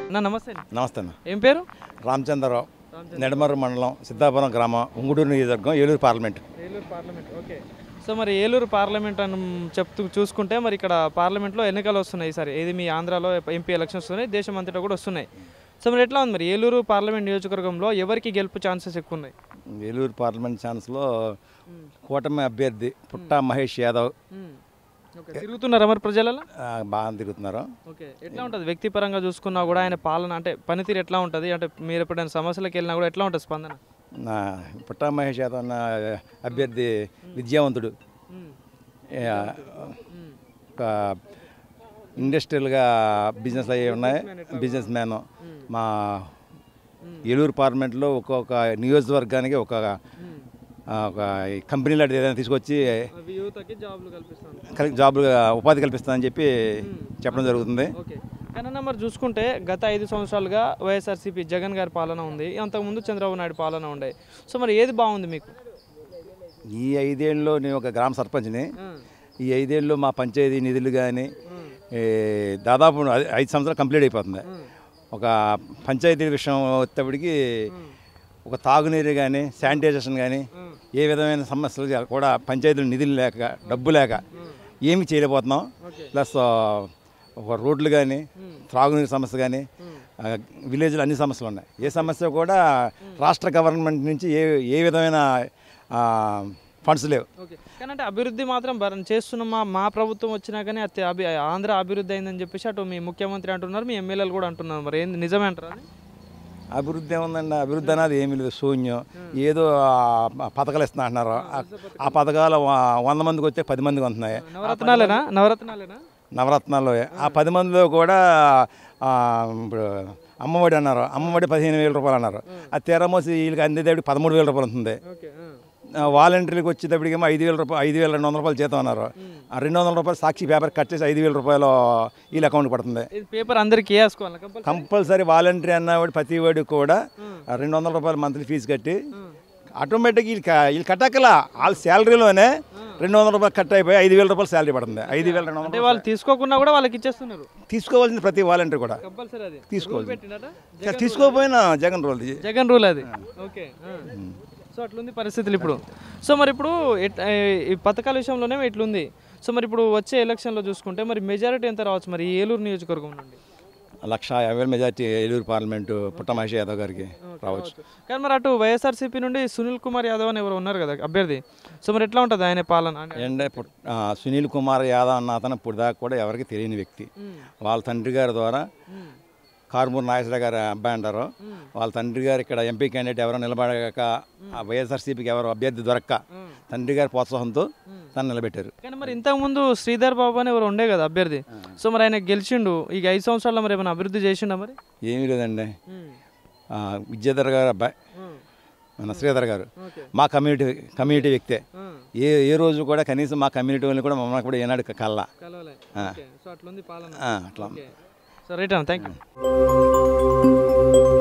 అన్న నమస్తే అండి. నమస్తే అన్న ఏం పేరు రామచంద్రరావు నెడమర్రు మండలం సిద్ధాపురం గ్రామం ఉంగుడూరు నియోజకవర్గం Eluru parliament Eluru parliament okay so మరి ఏలూరు పార్లమెంట్ అని చెప్తూ చూసుకుంటే మరి ఇక్కడ పార్లమెంట్లో ఎన్నికలు వస్తున్నాయి ఈసారి ఏది మీ ఆంధ్రాలో ఎంపీ ఎలక్షన్స్ వస్తున్నాయి దేశం అంతటా కూడా వస్తున్నాయి సో మరి ఎట్లా ఉంది మరి ఏలూరు పార్లమెంట్ నియోజకవర్గంలో ఎవరికి గెలుపు ఛాన్సెస్ ఎక్కువ ఉన్నాయి ఏలూరు పార్లమెంట్ ఛాన్స్లో కూటమి అభ్యర్థి పుట్టా మహేష్ యాదవ్ ఓకే తిరుగుతున్నారా మరి ప్రజలలో ఆ, బాగా తిరుగుతున్నారు ఓకే ఎట్లా ఉంటుంది వ్యక్తిపరంగా చూసుకున్నా కూడా ఆయన పాలన అంటే పనితీరు ఎట్లా ఉంటుంది అంటే మీరు ఎప్పుడైనా సమస్యలకు వెళ్ళినా కూడా ఎట్లా ఉంటుంది స్పందన నా పుట్టా మహేష్ యాదవ్ అన్న అభ్యర్థి విద్యావంతుడు ఏ, ఒక ఇండస్ట్రియల్గా బిజినెస్ అయ్యి ఉన్నాయి బిజినెస్ మ్యాన్ మా ఏలూరు పార్లమెంట్లో ఒక్కొక్క నియోజకవర్గానికి ఒక ఆ, ఒక కంపెనీ లాంటిది ఏదైనా తీసుకొచ్చి అవి యువతకి జాబ్లు కల్పిస్తాను కల్- జాబులు ఉపాధి కల్పిస్తానని చెప్పి చెప్పడం జరుగుతుంది ఓకే కానీ మరి చూసుకుంటే గత ఐదు సంవత్సరాలుగా వైఎస్ఆర్సీపీ జగన్ గారి పాలన ఉంది అంతకుముందు చంద్రబాబు నాయుడు పాలన ఉండే సో మరి ఏది బాగుంది మీకు ఈ ఐదేళ్ళలో నేను ఒక గ్రామ సర్పంచ్ని ఈ ఐదేళ్ళు మా పంచాయతీ నిధులు కానీ దాదాపు ఐ- ఐదు సంవత్సరాలు కంప్లీట్ అయిపోతుంది ఒక పంచాయతీ విషయం వచ్చేటప్పటికి ఒక తాగునీరు కానీ శానిటైజేషన్ కానీ ఏ విధమైన సమస్యలు కూడా పంచాయతీలు నిధులు లేక డబ్బు లేక ఏమి చేయలేకపోతున్నాం ప్లస్ ఒక రోడ్లు కానీ త్రాగునీరు సమస్య కానీ విలేజ్లో అన్ని సమస్యలు ఉన్నాయి ఏ సమస్య కూడా రాష్ట్ర గవర్నమెంట్ నుంచి ఏ ఏ విధమైన ఫండ్స్ లేవు ఓకే కానీ అంటే అభివృద్ధి మాత్రం భరం చేస్తున్నాం మా మా ప్రభుత్వం వచ్చినా కానీ అతి అభి ఆంధ్ర అభివృద్ధి అయిందని చెప్పేసి అటు మీ ముఖ్యమంత్రి అంటున్నారు మీ ఎమ్మెల్యేలు కూడా అంటున్నారు మరి ఏంది నిజమే అంటారా అది? అభివృద్ధి ఏముందండి అభివృద్ధి అనేది ఏమీ లేదు శూన్యం ఏదో ఆ పథకాలు ఇస్తున్నా అంటున్నారు ఆ- ఆ పథకాలు వ- వంద మందికి వచ్చే పది మందికి వస్తున్నాయి నవరత్నాలేనా నవరత్నాలేనా నవరత్నాల్లో ఆ పది మందిలో కూడా ఆ, ఇప్పుడు అమ్మఒడి అన్నారు అమ్మఒడి పదిహేను వేల రూపాయలు అన్నారు ఆ తీరమోసి వీళ్ళకి అందేటప్పటికి పదమూడు వేల రూపాయలు ఉంటుంది ఓకే ఆ, వాలంటీర్లకు వచ్చేటప్పటికేమో ఐదు వేల రూపాయలు ఐదు వేల రెండు వందల రూపాయలు జీతం అన్నారు ఆ రెండు వందల రూపాయలు సాక్షి పేపర్ కట్ చేసి ఐదు వేల రూపాయలు వీళ్ళ అకౌంట్కి పడుతుంది ఇది పేపర్ అందరికి వేసుకోవాలి కంపల్సరీ కంపల్సరీ వాలంటరీ అన్నవాడు ప్రతి వాడు కూడా ఆ రెండు వందల రూపాయలు మంత్లీ ఫీజు కట్టి ఆటోమేటిక్ వీళ్ళు క- వీళ్ళు కట్టక్కల వాళ్ళ శాలరీలోనే రెండు వందల రూపాయలు కట్ అయిపోయి ఐదు వేల రూపాయలు శాలరీ పడుతుంది ఐదు వేల రెండు అంటే వందలు వాళ్ళు తీసుకోకుండా కూడా వాళ్ళకి ఇచ్చేస్తున్నారు తీసుకోవాల్సింది ప్రతి వాలంటీర్ కూడా కంపల్సరీ అది తీసుకోవాలి. రూల్ పెట్టిండట? తీసుకోకపోయినా జగన్ రోల్ జగన్ రూల్ అది ఓకే ఆ. సో అట్లుంది పరిస్థితులు ఇప్పుడు సో మరి ఇప్పుడు ఎట్- ఏ- ఈ పథకాల విషయంలోనే ఇట్లుంది సో మరి ఇప్పుడు వచ్చే ఎలక్షన్లో చూసుకుంటే మరి మెజారిటీ ఎంత రావచ్చు మరి ఈ ఏలూరు నియోజకవర్గం నుండి లక్ష యాభై వేల మెజార్టీ ఏలూరు పార్లమెంటు పుట్టమహేష్ యాదవ్ గారికి రావచ్చు కానీ మరి అటు వైఎస్ఆర్సీపీ నుండి సునీల్ కుమార్ యాదవ్ అని ఎవరు ఉన్నారు కదా అభ్యర్థి సో మరి ఎట్లా ఉంటుంది ఆయన పాలన అంటే- అండ్ పుట్- ఆ, సునీల్ కుమార్ యాదవ్ అన్న అతను ఇప్పుడు దాకా కూడా ఎవరికి తెలియని వ్యక్తి వాళ్ళ తండ్రి గారి ద్వారా కారుమూరు నాగేశ్వర గారి అబ్బాయి అంటారు వాళ్ళ తండ్రి గారు ఇక్కడ ఎంపీ క్యాండిడేట్ ఎవరో నిలబడక ఆ వైఎస్ఆర్సీపీకి ఎవరు అభ్యర్థి దొరక్క తండ్రి గారి ప్రోత్సాహంతో తను నిలబెట్టారు కానీ మరి ఇంతకుముందు శ్రీధర్ బాబు అని ఎవరు ఉండే కదా అభ్యర్థి సో మరి ఆయన గెలిచిండు ఈ ఐదు సంవత్సరాల్లో మరి ఏమైనా అభివృద్ధి చేసిండా మరి ఏమీ లేదండి ఆ, విద్యాధర్ గారు అబ్బాయి మన శ్రీధర్ గారు ఓకే మా కమ్యూనిటీ కమ్యూనిటీ వ్యక్తే ఏ ఏ రోజు కూడా కనీసం మా కమ్యూనిటీ వాళ్ళని కూడా మమ్మల్ని కూడా ఏనాడు కల్లా కలవలే ఆ. ఓకే సో అట్లుంది పాలన ఆ, అట్లా ఓకే సో రైట్ అన్న థ్యాంక్ యూ